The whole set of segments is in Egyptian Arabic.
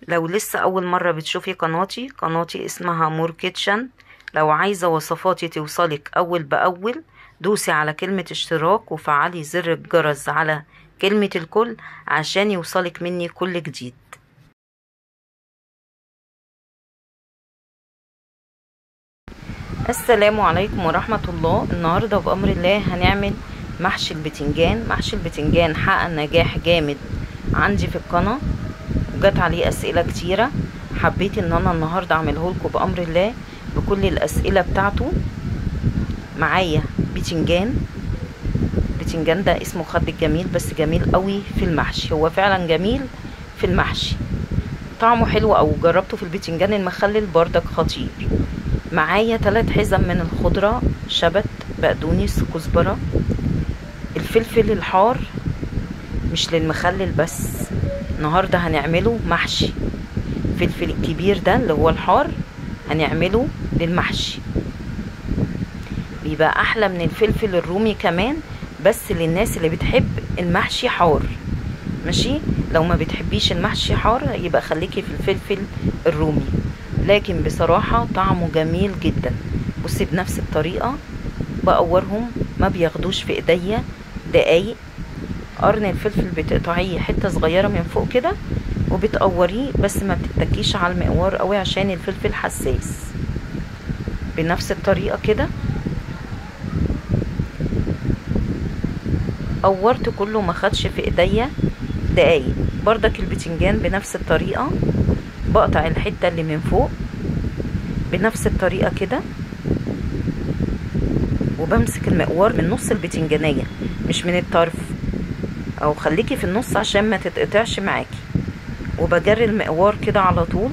لو لسه أول مرة بتشوفي قناتي قناتي اسمها مور كيتشن لو عايزة وصفاتي توصلك أول بأول دوسي على كلمة اشتراك وفعلي زر الجرس على كلمة الكل عشان يوصلك مني كل جديد السلام عليكم ورحمة الله النهاردة بأمر الله هنعمل محشي البتنجان محشي البتنجان حقق نجاح جامد عندي في القناة وجات عليه أسئلة كتيرة حبيت ان انا النهاردة اعمله لكم بأمر الله بكل الأسئلة بتاعته معايا بتنجان البتنجان ده اسمه خد الجميل بس جميل قوي في المحشي هو فعلا جميل في المحشي طعمه حلو او جربته في البتنجان المخلل بردك خطير معايا ثلاث حزم من الخضرة شبت بقدونس كزبرة الفلفل الحار مش للمخلل بس النهاردة هنعمله محشي الفلفل الكبير ده اللي هو الحار هنعمله للمحشي بيبقى احلى من الفلفل الرومي كمان بس للناس اللي بتحب المحشي حار ماشي لو ما بتحبيش المحشي حار يبقى خليكي في الفلفل الرومي لكن بصراحة طعمه جميل جدا بصي بنفس الطريقة بقورهم ما بياخدوش في ايديا دقايق قرن الفلفل بتقطعيه حتة صغيرة من فوق كده وبتقوريه بس ما بتتكيش على المقوار قوي عشان الفلفل حساس بنفس الطريقة كده قورت كله ما خدش في ايديا دقايق بردك البتنجان بنفس الطريقة بقطع الحتة اللي من فوق بنفس الطريقة كده وبمسك المقوار من نص البتنجانية مش من الطرف او خليكي في النص عشان ما تتقطعش معاكي وبجري المقوار كده على طول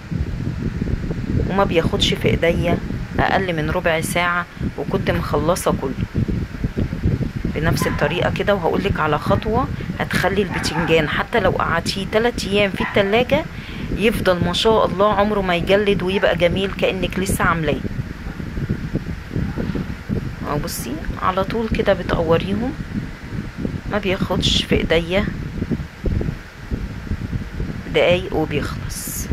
وما بياخدش في ايديا اقل من ربع ساعة وكنت مخلصة كله بنفس الطريقة كده وهقولك على خطوة هتخلي البتنجان حتى لو قعدتيه 3 ايام في التلاجة يفضل ما شاء الله عمره ما يجلد ويبقى جميل كأنك لسه عاملاه اهو بصي على طول كده بتقوريهم ما بياخدش في ايديا دقايق وبيخلص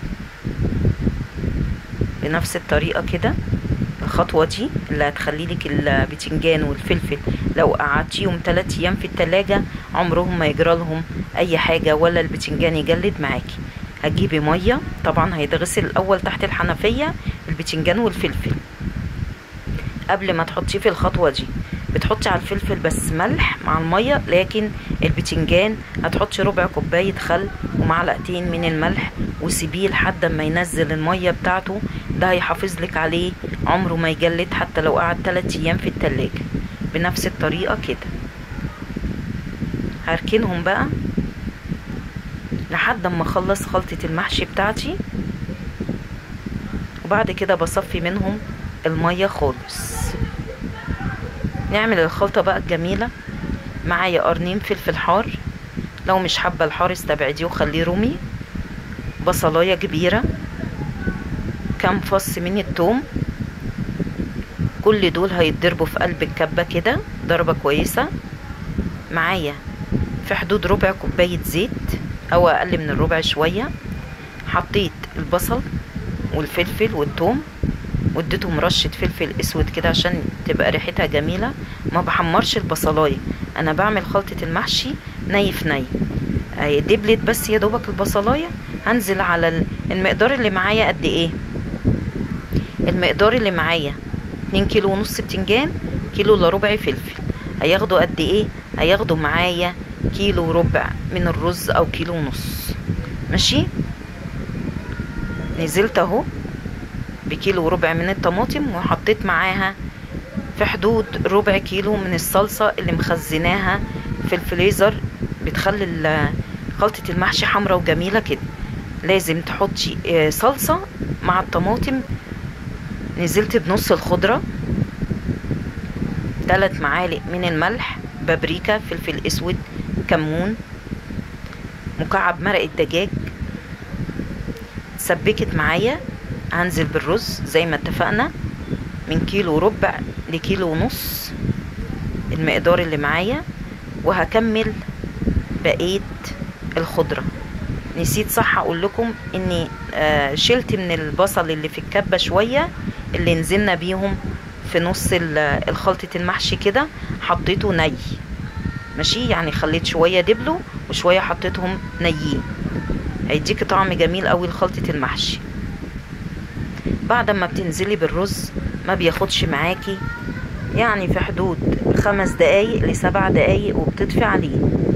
بنفس الطريقة كده الخطوة دي اللي هتخلي لك البتنجان والفلفل لو قعدتيهم 3 ايام في التلاجة عمرهم ما يجرى لهم اي حاجة ولا البتنجان يجلد معاكي هتجيبي مية طبعا هيتغسل الاول تحت الحنفية البتنجان والفلفل قبل ما تحطيه في الخطوة دي بتحطي على الفلفل بس ملح مع المية لكن البتنجان هتحطي ربع كوباية خل ومعلقتين من الملح وسيبيه لحد ما ينزل المية بتاعته ده هيحافظ لك عليه عمره ما يجلد حتى لو قعد 3 ايام في التلاجة بنفس الطريقة كده هركنهم بقى لحد ما اخلص خلطة المحشي بتاعتي وبعد كده بصفي منهم المية خالص نعمل الخلطة بقى الجميلة معايا قرنين فلفل حار لو مش حابة الحار استبعديه وخليه رومي بصلاية كبيرة كام فص من التوم كل دول هيتضربوا في قلب الكبة كده ضربة كويسة معايا في حدود ربع كوباية زيت او اقل من الربع شوية حطيت البصل والفلفل والثوم واديتهم رشة فلفل اسود كده عشان تبقى ريحتها جميلة ما بحمرش البصلاية انا بعمل خلطة المحشي ني في ني دبلت بس يا دوبك البصلاية هنزل على المقدار اللي معايا قد ايه المقدار اللي معايا اتنين كيلو ونص بتنجان كيلو الا ربع فلفل هياخدوا قد ايه هياخدوا معايا كيلو وربع من الرز او كيلو ونص ماشي نزلت اهو بكيلو وربع من الطماطم وحطيت معاها في حدود ربع كيلو من الصلصة اللي مخزناها في الفريزر بتخلي خلطة المحشي حمرا وجميلة كده لازم تحطي صلصة مع الطماطم نزلت بنص الخضرة ثلاث معالق من الملح بابريكا فلفل اسود كمون مكعب مرق الدجاج سبكت معايا هنزل بالرز زي ما اتفقنا من كيلو وربع لكيلو ونص المقدار اللي معايا وهكمل بقية الخضرة نسيت صح اقول لكم اني آه شلت من البصل اللي في الكبه شويه اللي نزلنا بيهم في نص الخلطة المحشي كده حطيته ني ماشي يعني خليت شوية دبلو وشوية حطيتهم نيين هيديكي طعم جميل قوي لخلطة المحشي بعد ما بتنزلي بالرز ما بياخدش معاكي يعني في حدود خمس دقايق لسبع دقايق وبتطفي عليه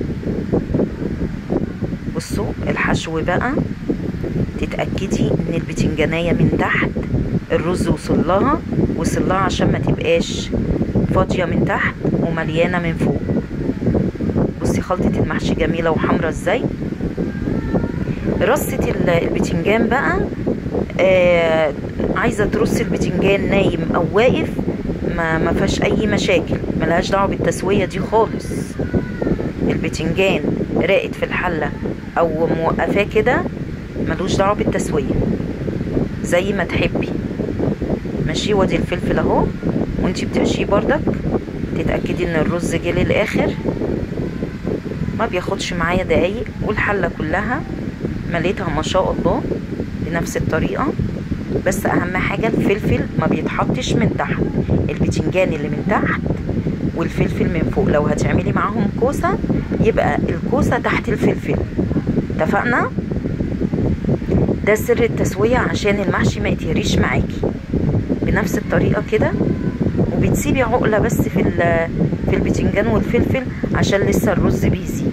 بصوا الحشو بقى تتأكدي ان البتنجانية من تحت الرز وصل لها وصل لها عشان ما تبقاش فاضية من تحت ومليانة من فوق بصي خلطة المحشي جميلة وحمرة ازاي رصة البتنجان بقى آه عايزة ترصي البتنجان نايم او واقف ما ما فيهاش اي مشاكل ملهاش دعوة بالتسوية دي خالص البتنجان راقد في الحلة او موقفاه كده ملوش دعوة بالتسوية زي ما تحبي ماشي وادي الفلفل اهو وانتي بتحشيه بردك تتأكدي ان الرز جه للاخر ما بياخدش معايا دقايق والحلة كلها مليتها ما شاء الله بنفس الطريقة بس اهم حاجة الفلفل ما بيتحطش من تحت البتنجان اللي من تحت والفلفل من فوق لو هتعملي معاهم كوسة يبقى الكوسة تحت الفلفل اتفقنا ده سر التسوية عشان المحشي ما يتهريش معاكي بنفس الطريقة كده وبتسيبي عقلة بس في في البتنجان والفلفل عشان لسه الرز بيزيد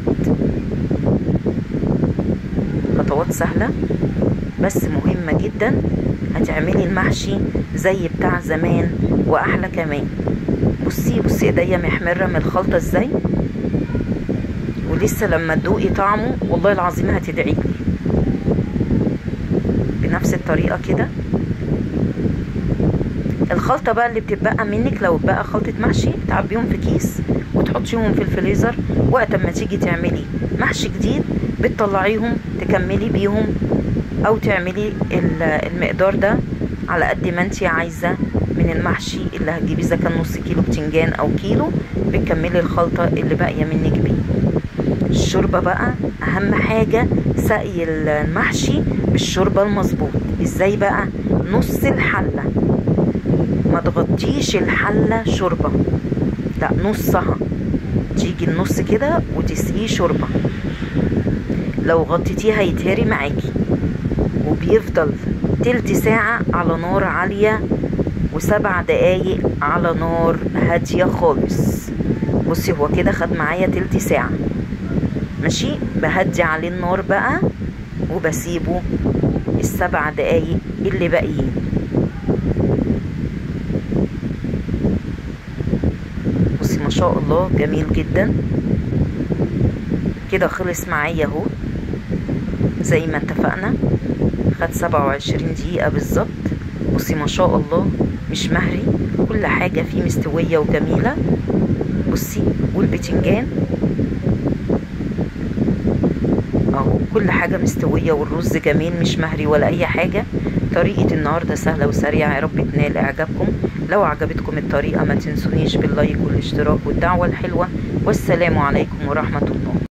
خطوات سهلة بس مهمة جدا هتعملي المحشي زي بتاع زمان واحلى كمان بصي بصي ايديا محمرة من الخلطة ازاي ولسه لما تدوقي طعمه والله العظيم هتدعي بنفس الطريقة كده الخلطة بقى اللي بتتبقى منك لو بقى خلطة محشي تعبيهم في كيس وتحطيهم في الفريزر وقت ما تيجي تعملي محشي جديد بتطلعيهم تكملي بيهم او تعملي المقدار ده على قد ما انتي عايزة من المحشي اللي هتجيبيه اذا كان نص كيلو بتنجان او كيلو بتكملي الخلطة اللي باقية منك بيه الشوربة بقى اهم حاجة سقي المحشي بالشوربة المظبوط ازاي بقى نص الحلة ما تغطيش الحلة شوربة لا نصها تيجي النص كده وتسقيه شوربة لو غطيتيه هيتهري معاكي وبيفضل تلت ساعة على نار عالية وسبع دقايق على نار هادية خالص بصي هو كده خد معايا تلت ساعة ماشي بهدي عليه النار بقى وبسيبه السبع دقايق اللي باقيين بصي ما شاء الله جميل جدا كده خلص معايا اهو زي ما اتفقنا خد سبعة وعشرين دقيقة بالظبط بصي ما شاء الله مش مهري كل حاجة فيه مستوية وجميلة بصي والبتنجان اهو كل حاجة مستوية والرز جميل مش مهري ولا اي حاجة طريقة النهاردة سهلة وسريعة يا رب تنال اعجابكم لو عجبتكم الطريقة ما تنسونيش باللايك والاشتراك والدعوة الحلوة والسلام عليكم ورحمة الله